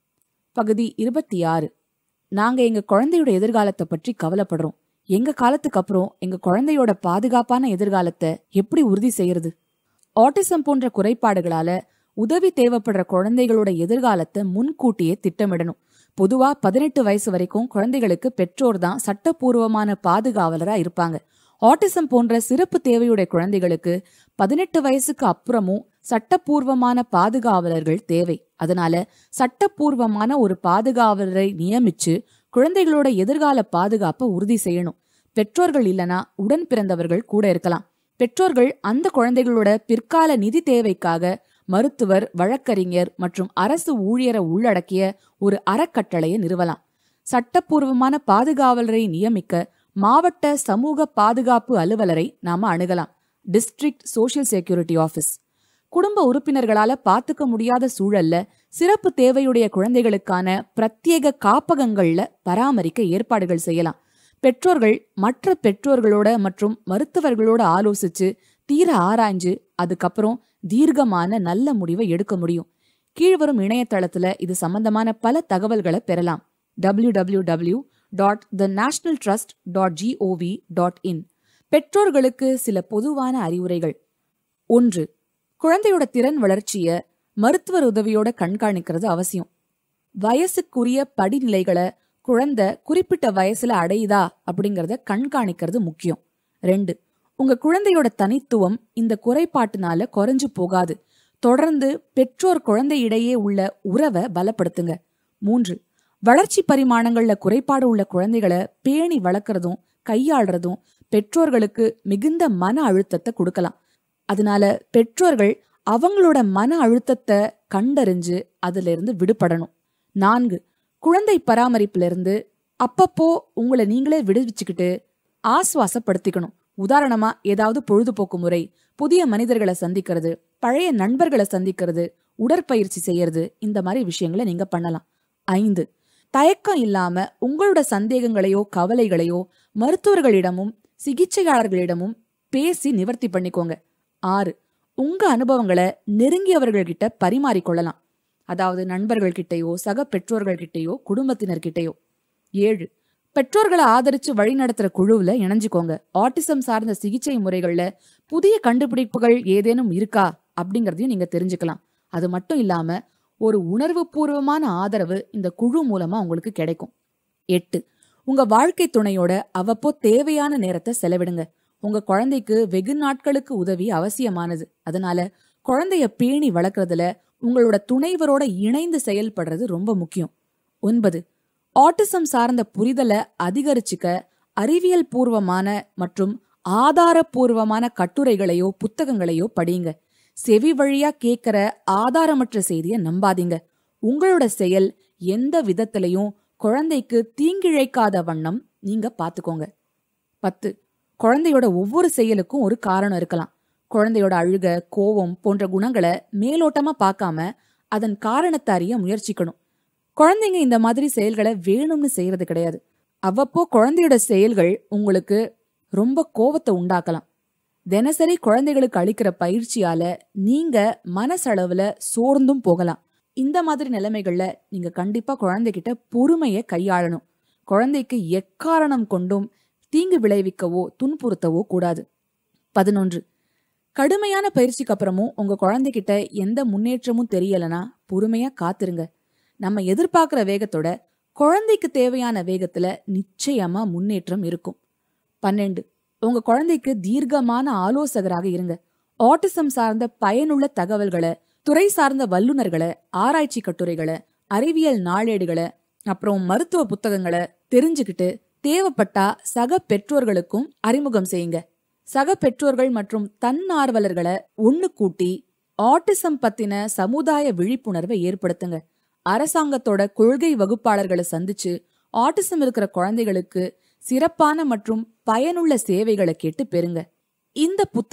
பகுதி இருபத்தி ஆறு நாங்க எங்க குழந்தையோட எதிர்காலத்தை பற்றி கவலைப்படுறோம் எங்க காலத்துக்கு அப்புறம் எங்க குழந்தையோட பாதுகாப்பான எதிர்காலத்தை எப்படி உறுதி செய்யறது ஆட்டிசம் போன்ற குறைபாடுகளால உதவி தேவைப்படுற குழந்தைகளோட எதிர்காலத்தை முன்கூட்டியே திட்டமிடணும் பொதுவா பதினெட்டு வயசு வரைக்கும் குழந்தைகளுக்கு பெற்றோர் தான் சட்டப்பூர்வமான பாதுகாவலரா இருப்பாங்க ஆட்டிசம் போன்ற சிறப்பு தேவையுடைய குழந்தைகளுக்கு பதினெட்டு வயசுக்கு அப்புறமும் சட்டப்பூர்வமான பாதுகாவலர்கள் தேவை அதனால சட்டப்பூர்வமான ஒரு பாதுகாவலரை நியமிச்சு குழந்தைகளோட எதிர்கால பாதுகாப்பை உறுதி செய்யணும் பெற்றோர்கள் இல்லனா உடன் பிறந்தவர்கள் கூட இருக்கலாம் பெற்றோர்கள் அந்த குழந்தைகளோட பிற்கால நிதி தேவைக்காக மருத்துவர் வழக்கறிஞர் மற்றும் அரசு ஊழியரை உள்ளடக்கிய ஒரு அறக்கட்டளையை நிறுவலாம் சட்டப்பூர்வமான பாதுகாவலரை நியமிக்க மாவட்ட சமூக பாதுகாப்பு அலுவலரை நாம அணுகலாம் டிஸ்ட்ரிக்ட் சோஷியல் செக்யூரிட்டி ஆபீஸ் குடும்ப உறுப்பினர்களால பாத்துக்க முடியாத சூழல்ல சிறப்பு தேவையுடைய குழந்தைகளுக்கான பிரத்யேக காப்பகங்கள்ல பராமரிக்க ஏற்பாடுகள் செய்யலாம் பெற்றோர்கள் மற்ற பெற்றோர்களோட மற்றும் மருத்துவர்களோட ஆலோசிச்சு தீர ஆராய்ஞ்சு அதுக்கப்புறம் தீர்க்கமான நல்ல முடிவை எடுக்க முடியும் கீழ்வரும் இணையதளத்துல இது சம்பந்தமான பல தகவல்களை பெறலாம் W W W dot the national trust dot GOV dot IN பெற்றோர்களுக்கு சில பொதுவான அறிவுரைகள் ஒன்று குழந்தையோட திறன் வளர்ச்சிய மருத்துவர் உதவியோட கண்காணிக்கிறது அவசியம் வயசுக்குரிய படிநிலைகளை குழந்தை குறிப்பிட்ட வயசுல அடையுதா அப்படிங்கறத கண்காணிக்கிறது முக்கியம் ரெண்டு உங்க குழந்தையோட தனித்துவம் இந்த குறைபாட்டுனால குறைஞ்சு போகாது தொடர்ந்து பெற்றோர் குழந்தை இடையே உள்ள உறவை பலப்படுத்துங்க மூன்று வளர்ச்சி பரிமாணங்கள்ல குறைபாடு உள்ள குழந்தைகளை பேணி வளர்க்கறதும் கையாளுறதும் பெற்றோர்களுக்கு மிகுந்த மன அழுத்தத்தை கொடுக்கலாம் அதனால பெற்றோர்கள் அவங்களோட மன அழுத்தத்தை கண்டறிஞ்சு அதுல இருந்து விடுபடணும் நான்கு குழந்தை பராமரிப்புல இருந்து அப்பப்போ உங்களை நீங்களே விடுவிச்சுக்கிட்டு ஆசுவாசப்படுத்திக்கணும் உதாரணமா ஏதாவது பொழுதுபோக்கு முறை புதிய மனிதர்களை சந்திக்கிறது பழைய நண்பர்களை சந்திக்கிறது உடற்பயிற்சி செய்யறது இந்த மாதிரி விஷயங்களை நீங்க பண்ணலாம் ஐந்து தயக்கம் இல்லாம உங்களோட சந்தேகங்களையோ கவலைகளையோ மருத்துவர்களிடமும் சிகிச்சையாளர்களிடமும் பேசி நிவர்த்தி பண்ணிக்கோங்க ஆறு உங்க அனுபவங்களை நெருங்கியவர்கள்கிட்ட பரிமாறிக்கொள்ளலாம் அதாவது நண்பர்கள்கிட்டயோ சக பெற்றோர்கள்கிட்டயோ குடும்பத்தினர்கிட்டயோ ஏழு பெற்றோர்களை ஆதரிச்சு வழிநடத்துற குழுவுல இணைஞ்சுக்கோங்க ஆட்டிசம் சார்ந்த சிகிச்சை முறைகள்ல புதிய கண்டுபிடிப்புகள் ஏதேனும் இருக்கா அப்படிங்கறதையும் நீங்க தெரிஞ்சுக்கலாம் அது மட்டும் இல்லாம ஒரு உணர்வு பூர்வமான ஆதரவு இந்த குழு மூலமா உங்களுக்கு கிடைக்கும் எட்டு உங்க வாழ்க்கை துணையோட அவ்வப்போ தேவையான நேரத்தை செலவிடுங்க உங்க குழந்தைக்கு வெகு நாட்களுக்கு உதவி அவசியமானது அதனால குழந்தைய பேணி வளர்க்கறதுல உங்களோட துணைவரோட இணைந்து செயல்படுறது ரொம்ப முக்கியம் ஒன்பது ஆட்டிசம் சார்ந்த புரிதலை அதிகரிச்சுக்க அறிவியல் பூர்வமான மற்றும் ஆதாரபூர்வமான கட்டுரைகளையோ புத்தகங்களையோ படியுங்க செவி வழியா கேட்கிற ஆதாரமற்ற செய்திய நம்பாதீங்க உங்களோட செயல் எந்த விதத்திலையும் குழந்தைக்கு தீங்கிழைக்காத வண்ணம் நீங்க பாத்துக்கோங்க பத்து குழந்தையோட ஒவ்வொரு செயலுக்கும் ஒரு காரணம் இருக்கலாம் குழந்தையோட அழுக கோவம் போன்ற குணங்களை மேலோட்டமா பார்க்காம அதன் காரணத்தை அறிய முயற்சிக்கணும் குழந்தைங்க இந்த மாதிரி செயல்களை வேணும்னு செய்யறது கிடையாது அவ்வப்போ குழந்தையோட செயல்கள் உங்களுக்கு ரொம்ப கோவத்தை உண்டாக்கலாம் தினசரி குழந்தைகளுக்கு அளிக்கிற பயிற்சியால நீங்க மனசளவுல சோர்ந்தும் போகலாம் இந்த மாதிரி நிலைமைகள்ல நீங்க கண்டிப்பா குழந்தைகிட்ட பொறுமையை கையாளணும் குழந்தைக்கு எக்காரணம் கொண்டும் தீங்கு விளைவிக்கவோ துன்புறுத்தவோ கூடாது பதினொன்று கடுமையான பயிற்சிக்கு அப்புறமும் உங்க குழந்தைகிட்ட எந்த முன்னேற்றமும் தெரியலனா பொறுமையா காத்திருங்க நம்ம எதிர்பார்க்கிற வேகத்தோட குழந்தைக்கு தேவையான வேகத்துல நிச்சயமா முன்னேற்றம் இருக்கும் பன்னெண்டு உங்க குழந்தைக்கு தீர்க்கமான ஆலோசகராக இருங்க ஆட்டிசம் சார்ந்த பயனுள்ள தகவல்களை துறை சார்ந்த வல்லுநர்களை ஆராய்ச்சி கட்டுரைகளை அறிவியல் நாளேடுகளை அப்புறம் மருத்துவ புத்தகங்களை தெரிஞ்சுக்கிட்டு தேவைப்பட்டா சக பெற்றோர்களுக்கும் அறிமுகம் செய்யுங்க சக பெற்றோர்கள் மற்றும் தன்னார்வலர்களை ஒண்ணு கூட்டி ஆட்டிசம் பத்தின சமுதாய விழிப்புணர்வை ஏற்படுத்துங்க அரசாங்கத்தோட கொள்கை வகுப்பாளர்களை சந்திச்சு ஆட்டிசம் இருக்கிற குழந்தைகளுக்கு சிறப்பான மற்றும் பயனுள்ள சேவைகளை கேட்டு பெறுங்க இந்த புத்தகம்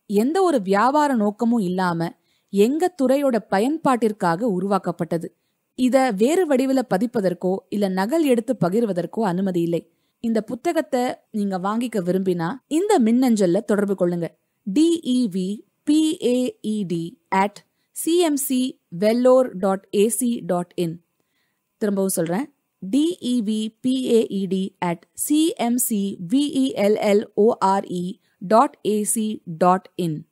எந்த ஒரு வியாபார நோக்கமும் இல்லாம எங்க துறையோட பயன்பாட்டிற்காக உருவாக்கப்பட்டது இத வேறு வடிவில பதிப்பதற்கோ இல்ல நகல் எடுத்து பகிர்வதற்கோ அனுமதி இல்லை இந்த புத்தகத்தை நீங்க வாங்கிக்க விரும்பினா இந்த மின்னஞ்சல்ல தொடர்பு கொள்ளுங்க DEV PAED at CMC Vellore dot AC dot IN திரும்பவும் சொல்றேன் DEV PAED at CMC VELLORE dot AC dot in